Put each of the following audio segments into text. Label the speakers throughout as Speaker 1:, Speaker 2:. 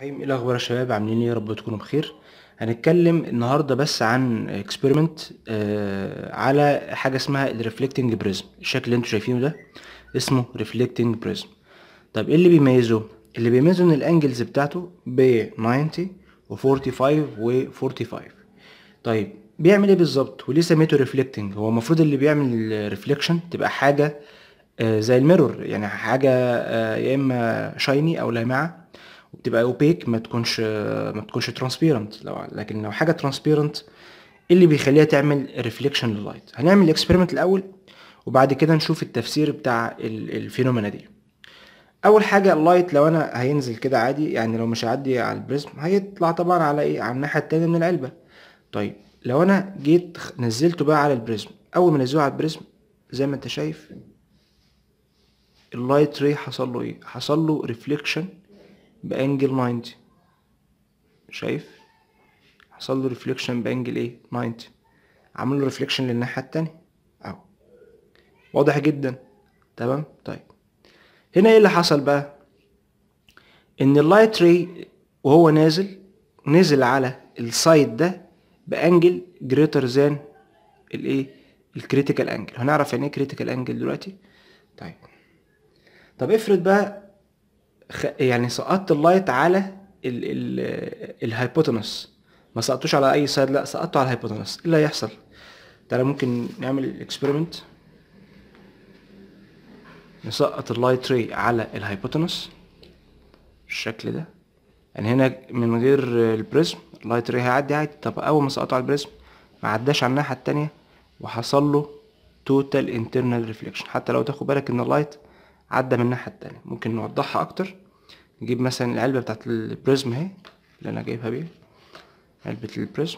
Speaker 1: الرحيم ايه الاخبار يا شباب عاملين ايه يا رب تكونوا بخير هنتكلم النهارده بس عن اكسبيرمنت على حاجه اسمها الريفلكتنج بريزم الشكل اللي انتوا شايفينه ده اسمه ريفلكتنج بريزم طب ايه اللي بيميزه اللي بيميزه ان الانجلز بتاعته ب 90 و45 و45 طيب بيعمل ايه بالظبط وليه سميته ريفلكتنج هو المفروض اللي بيعمل ريفليكشن تبقى حاجه آه، زي الميرور يعني حاجه آه، يا اما شايني او لامعه وبتبقى اوبيك ما تكونش ما تكونش ترانسبيرنت لو لكن لو حاجه ترانسبيرنت ايه اللي بيخليها تعمل ريفليكشن لللايت هنعمل الاكسبيرمنت الاول وبعد كده نشوف التفسير بتاع ال- الفينومينا دي اول حاجه اللايت لو انا هينزل كده عادي يعني لو مش هيعدي على البريزم هيطلع طبعا على ايه على الناحيه التانية من العلبه طيب لو انا جيت خ- نزلته بقى على البريزم اول ما نزله على البريزم زي ما انت شايف اللايت ري حصل له ايه حصل له ريفليكشن بانجل 90 شايف حصل له ريفليكشن بانجل ايه 90 عمل له ريفليكشن للناحيه التانية اهو واضح جدا تمام طيب هنا ايه اللي حصل بقى ان اللايت ري وهو نازل نزل على السايد ده بانجل جريتر ذان الايه الكريتيكال انجل هنعرف يعني ايه كريتيكال انجل دلوقتي طيب طب افرض بقى خ... يعني سقطت اللايت على ال... ال... الهايبوتنس ما سقطوش على اي سايد لا سقطته على الهايبوتنس ايه اللي هيحصل تعالى ممكن نعمل الاكسبيرمنت نسقط اللايت ري على الهايبوتنس بالشكل ده يعني هنا من غير البريزم اللايت ري هيعدي عادي طب اول ما سقطه على البريزم ما عداش على الناحيه التانية وحصل له توتال انترنال ريفليكشن حتى لو تاخد بالك ان اللايت عدى من الناحيه التانية ممكن نوضحها اكتر نجيب مثلا العلبه بتاعت البريزم اهي اللي انا جايبها بيه علبه البريزم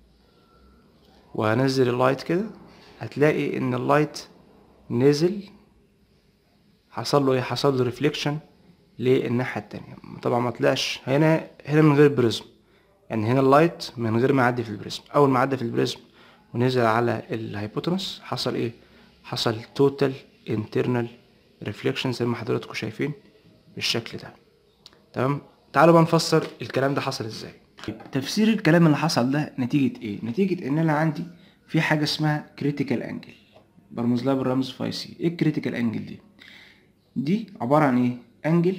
Speaker 1: وهنزل اللايت كده هتلاقي ان اللايت نزل حصل له ايه حصل له ريفليكشن للناحيه التانية طبعا ما طلعش هنا هنا من غير بريزم يعني هنا اللايت من غير ما يعدي في البريزم اول ما عدى في البريزم ونزل على الهايبوتنس حصل ايه حصل توتال انترنال ريفليكشن زي ما حضراتكم شايفين بالشكل ده تمام تعالوا بقى نفسر الكلام ده حصل ازاي تفسير الكلام اللي حصل ده نتيجة ايه نتيجة ان انا عندي في حاجة اسمها كريتيكال انجل برمز لها بالرمز فاي سي ايه الكريتيكال انجل دي دي عبارة عن ايه انجل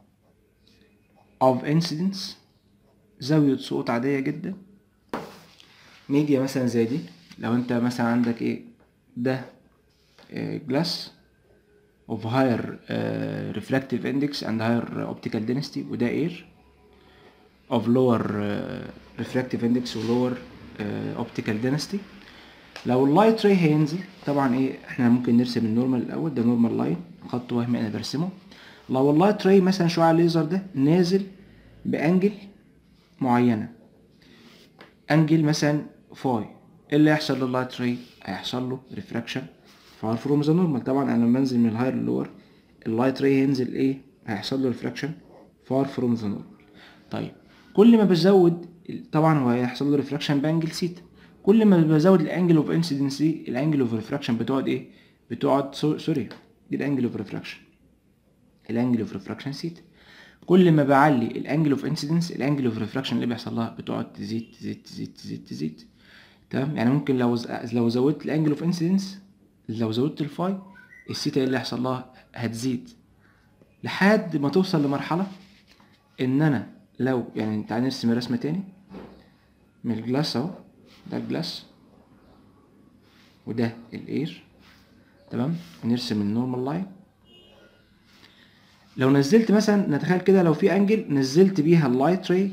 Speaker 1: of incidence زاوية سقوط عادية جدا ميديا مثلا زي دي لو انت مثلا عندك ايه ده جلاس of higher uh, refractive index and higher optical density وده air of lower uh, refractive index و lower uh, optical density لو اللايت راي هينزل طبعا ايه احنا ممكن نرسم النورمال الاول ده نورمال لاين خط وهمي انا برسمه لو اللايت راي مثلا شعاع الليزر ده نازل بانجل معينه انجل مثلا فاي ايه اللي هيحصل لللايت راي هيحصل له ريفراكشن فار فروم ذا نورمال طبعا انا لما انزل من الهاير للور اللايت راي هينزل ايه هيحصل له ريفراكشن فار فروم ذا نورمال طيب كل ما بزود طبعا هو هيحصل له ريفراكشن بانجل سيتا كل ما بزود الانجل اوف انسيدنس دي الانجل اوف ريفراكشن بتقعد ايه بتقعد سو- سوري دي الانجل اوف ريفراكشن الانجل اوف ريفراكشن سيتا كل ما بعلي الانجل اوف انسيدنس الانجل اوف ريفراكشن اللي بيحصل لها بتقعد تزيد تزيد تزيد تزيد تزيد تمام يعني ممكن لو ز- لو زودت الانجل اوف انسيدنس لو زودت الفاي السيتا ايه اللي هيحصل لها هتزيد لحد ما توصل لمرحلة ان انا لو يعني تعال نرسم رسمة تاني من الجلاس اهو ده الجلاس وده الاير تمام ونرسم النورمال لاين لو نزلت مثلا نتخيل كده لو في انجل نزلت بيها اللايت راي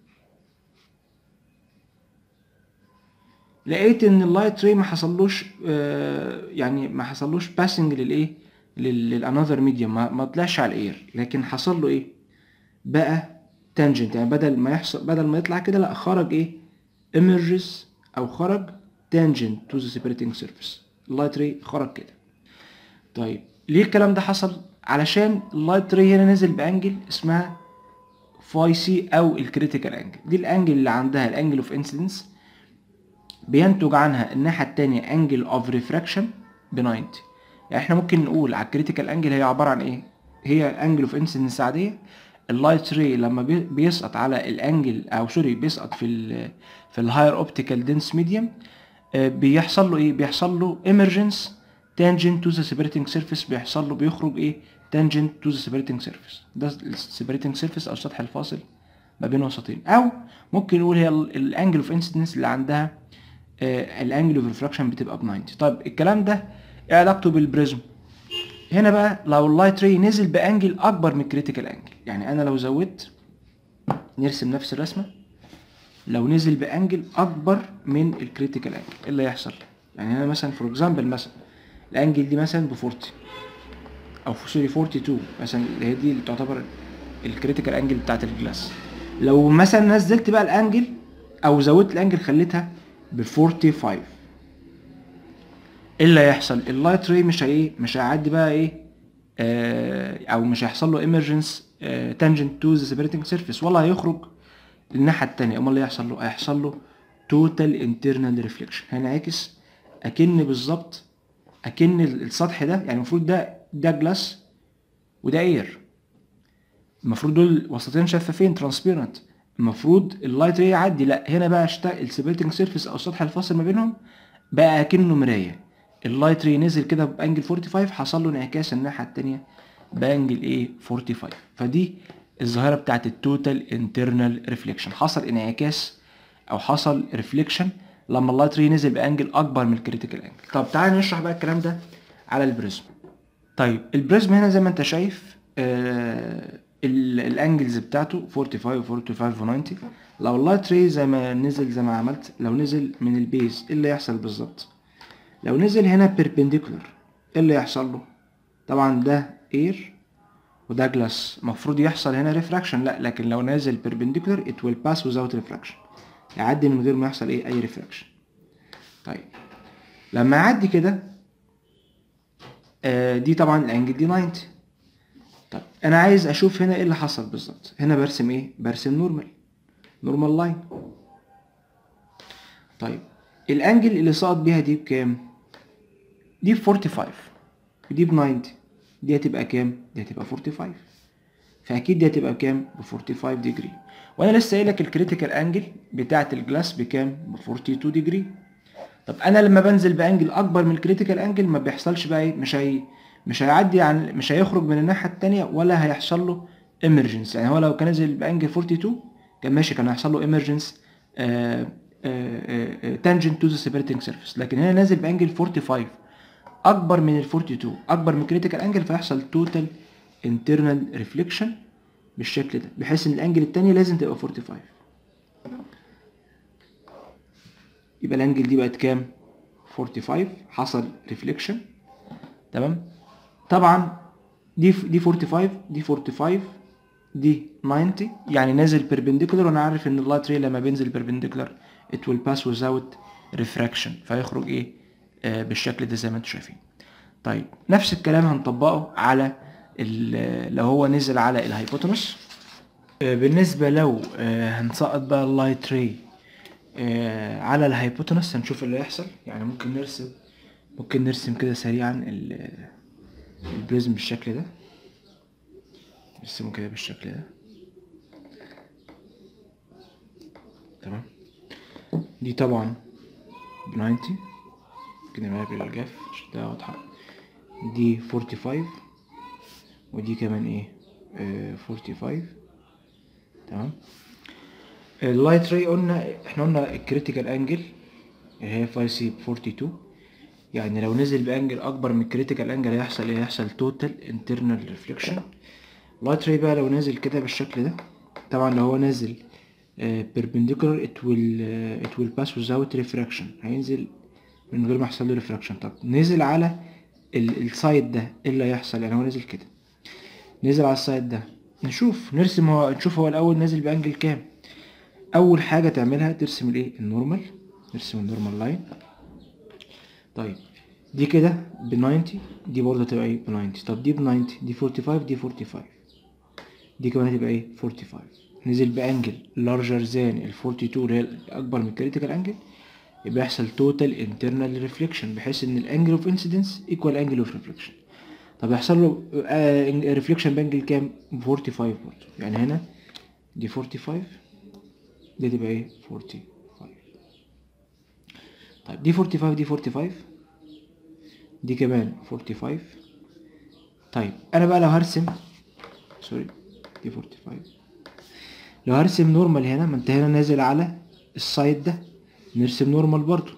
Speaker 1: لقيت ان اللايت راي ما حصلوش آه، يعني ما حصلوش باسنج للايه للانذر ميديوم ما, ما طلعش على الاير لكن حصل له ايه بقى تانجنت يعني بدل ما يحصل بدل ما يطلع كده لا خرج ايه emerges او خرج tangent to the separating surface اللايت راي خرج كده طيب ليه الكلام ده حصل علشان اللايت راي هنا نزل بانجل اسمها فاي سي او الكريتيكال انجل دي الانجل اللي عندها الانجل اوف انسيدنس بينتج عنها الناحيه التانية انجل اوف ريفراكشن ب 90 يعني احنا ممكن نقول على الكريتيكال انجل هي عباره عن ايه هي انجل اوف انسيدنس عاديه اللايت ري لما بي- بيسقط على الانجل او سوري بيسقط في ال في الهاير اوبتيكال دنس ميديوم بيحصل له ايه بيحصل له emergence tangent to the separating surface بيحصل له بيخرج ايه tangent to the separating surface ده السيبريتنج سيرفيس او السطح الفاصل ما بين وسطين او ممكن نقول هي الانجل اوف انسيدنس اللي عندها الانجل اوف ريفراكشن بتبقى ب 90 طيب الكلام ده ايه علاقته بالبريزم هنا بقى لو اللايت ري نزل بانجل اكبر من الكريتيكال انجل يعني انا لو زودت نرسم نفس الرسمه لو نزل بانجل اكبر من الكريتيكال انجل ايه اللي هيحصل يعني انا مثلا فور اكزامبل مثلا الانجل دي مثلا ب 40 او سوري 42 مثلا اللي هي دي اللي تعتبر الكريتيكال انجل بتاعت الجلاس لو مثلا نزلت بقى الانجل او زودت الانجل خليتها ب 45 ايه اللي هيحصل اللايت ري مش هي مش هيعدي بقى ايه آه او مش هيحصل له ايمرجنس تانجنت تو ذا سيبريتنج سيرفيس ولا هيخرج الناحيه التانية امال اللي هيحصل له هيحصل له توتال انترنال ريفليكشن هينعكس اكن بالظبط اكن السطح ده يعني المفروض ده ده جلاس وده اير المفروض دول وسطين شفافين ترانسبيرنت المفروض اللايت ري يعدي لا هنا بقى اشتغل السيبريتنج سيرفيس او السطح الفاصل ما بينهم بقى اكنه مرايه اللايت ري نزل كده بانجل 45 حصل له انعكاس الناحيه التانية بانجل ايه 45 فدي الظاهره بتاعت التوتال انترنال ريفليكشن حصل انعكاس او حصل ريفليكشن لما اللايت ري نزل بانجل اكبر من الكريتيكال انجل طب تعالى نشرح بقى الكلام ده على البريزم طيب البريزم هنا زي ما انت شايف آه الانجلز بتاعته 45 و 45 و 90 لو اللايت ري زي ما نزل زي ما عملت لو نزل من البيز ايه اللي يحصل بالظبط لو نزل هنا بيربنديكولار ايه اللي يحصل له طبعا ده اير وده جلاس المفروض يحصل هنا ريفراكشن لا لكن لو نازل بيربنديكولار it will pass without refraction يعدي من غير ما يحصل ايه اي ريفراكشن طيب لما يعدي كده آه دي طبعا الانجل دي 90 طب انا عايز اشوف هنا ايه اللي حصل بالظبط هنا برسم ايه برسم نورمال نورمال لاين طيب الانجل اللي سقط بيها دي بكام دي ب 45 ودي ب 90 دي هتبقى كام دي هتبقى 45 فاكيد دي هتبقى بكام ب 45 ديجري وانا لسه قايل لك الكريتيكال انجل بتاعه الجلاس بكام ب 42 ديجري طب انا لما بنزل بانجل اكبر من الكريتيكال انجل ما بيحصلش بقى ايه مش هي مش هيعدي عن مش هيخرج من الناحيه التانية ولا هيحصل له ايمرجنس يعني هو لو كان نزل بانجل 42 كان ماشي كان هيحصل له ايمرجنس تانجنت تو ذا سيبريتنج سيرفيس لكن هنا نازل بانجل 45 اكبر من ال 42 اكبر من الكريتيكال انجل فيحصل توتال انترنال ريفليكشن بالشكل ده بحيث ان الانجل التانية لازم تبقى 45 يبقى الانجل دي بقت كام 45 حصل ريفليكشن تمام طبعا دي دي 45 دي 45 دي 90 يعني نازل بيربنديكولار وانا عارف ان اللايت ري لما بينزل بيربنديكولار it will pass without refraction فيخرج ايه آه بالشكل ده زي ما انتم شايفين طيب نفس الكلام هنطبقه على لو هو نزل على الهايبوتنس آه بالنسبة لو آه هنسقط بقى اللايت ري آه على الهايبوتنس هنشوف اللي هيحصل يعني ممكن نرسم ممكن نرسم كده سريعا البريزم بالشكل ده نرسمه كده بالشكل ده تمام دي طبعا ب 90 كده معايا بالجاف عشان ده واضحة دي 45 ودي كمان ايه آه 45 تمام اللايت ري قلنا احنا قلنا الكريتيكال انجل اللي هي فاي سي 42 يعني لو نزل بانجل اكبر من الكريتيكال انجل هيحصل ايه هيحصل توتال انترنال ريفليكشن اللايت ري بقى لو نازل كده بالشكل ده طبعا لو هو نازل بيربنديكولار it will uh, it will pass without refraction هينزل من غير ما يحصل له ريفراكشن طب نزل على السايد ده ايه اللي هيحصل يعني هو نزل كده نزل على السايد ده نشوف نرسم هو نشوف هو الاول نازل بانجل كام اول حاجه تعملها ترسم الايه النورمال نرسم النورمال لاين طيب دي كده ب 90 دي برضه هتبقى ايه ب 90 طب دي ب 90 دي 45 دي 45 دي كمان هتبقى ايه 45 نزل بانجل لارجر ذان ال 42 اللي هي اكبر من الكريتيكال انجل يبقى يحصل توتال انترنال ريفليكشن بحيث ان الانجل اوف انسيدنس ايكوال انجل اوف ريفليكشن طب يحصل له ريفليكشن بانجل كام 45 برضه يعني هنا دي 45 دي تبقى ايه 45 طيب دي 45 دي 45 دي كمان 45 طيب انا بقى لو هرسم سوري دي 45 لو هرسم نورمال هنا ما انت هنا نازل على السايد ده نرسم نورمال برضو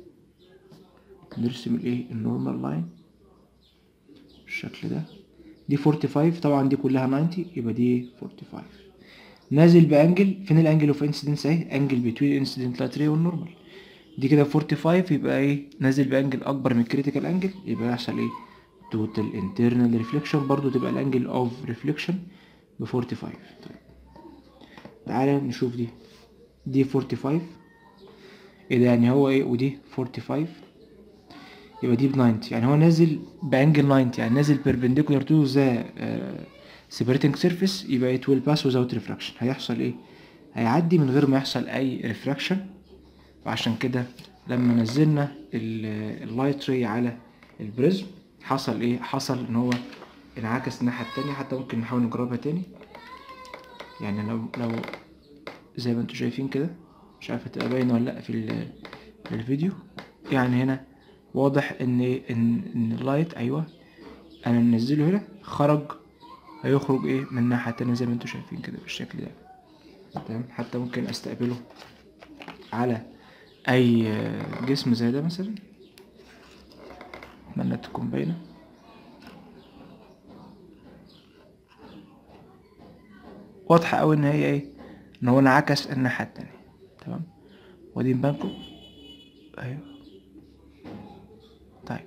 Speaker 1: نرسم الايه النورمال لاين بالشكل ده دي 45 طبعا دي كلها 90 يبقى دي 45 نازل بانجل فين الانجل اوف انسيدنس اهي انجل بتوين انسيدنت لايت ري والنورمال دي كده 45 يبقى ايه نازل بانجل اكبر من كريتيكال انجل يبقى يحصل ايه توتال انترنال ريفليكشن برضو تبقى الانجل اوف ريفليكشن ب 45 طيب تعالى نشوف دي دي 45 ايه ده يعني هو ايه ودي 45 يبقى دي ب 90 يعني هو نازل بانجل 90 يعني نازل perpendicular to the uh, separating surface يبقى it will pass without refraction هيحصل ايه هيعدي من غير ما يحصل اي refraction وعشان كده لما نزلنا اللايت ري على البريزم حصل ايه حصل ان هو انعكس الناحية التانية حتى ممكن نحاول نجربها تاني يعني لو لو زي ما انتوا شايفين كده مش عارف هتبقى باينة ولا لأ في, ال- في الفيديو يعني هنا واضح ان ان ان اللايت ايوه انا منزله هنا خرج هيخرج ايه من الناحية التانية زي ما انتوا شايفين كده بالشكل ده تمام حتى ممكن استقبله على اي جسم زي ده مثلا اتمنى تكون باينة واضحة اوي ان هي ايه ان هو انعكس الناحية التانية تمام ودي بانكو ايوه طيب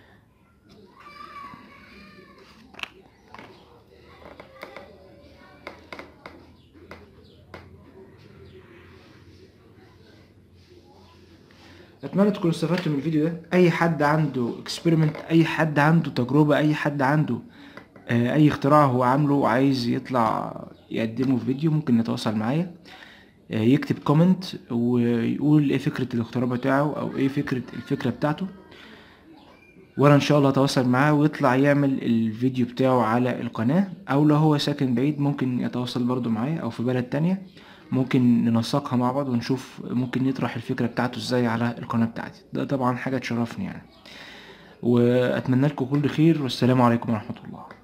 Speaker 1: اتمنى تكونوا استفدتوا من الفيديو ده اي حد عنده اكسبيرمنت اي حد عنده تجربة اي حد عنده آه، اي اختراع هو عامله وعايز يطلع يقدمه في فيديو ممكن يتواصل معايا آه، يكتب كومنت ويقول ايه فكرة الاختراع بتاعه او ايه فكرة الفكرة بتاعته وانا ان شاء الله اتواصل معاه ويطلع يعمل الفيديو بتاعه على القناة او لو هو ساكن بعيد ممكن يتواصل برضو معايا او في بلد تانية ممكن ننسقها مع بعض ونشوف ممكن يطرح الفكرة بتاعته ازاي على القناة بتاعتي ده طبعا حاجة تشرفني يعني واتمنى لكم كل خير والسلام عليكم ورحمة الله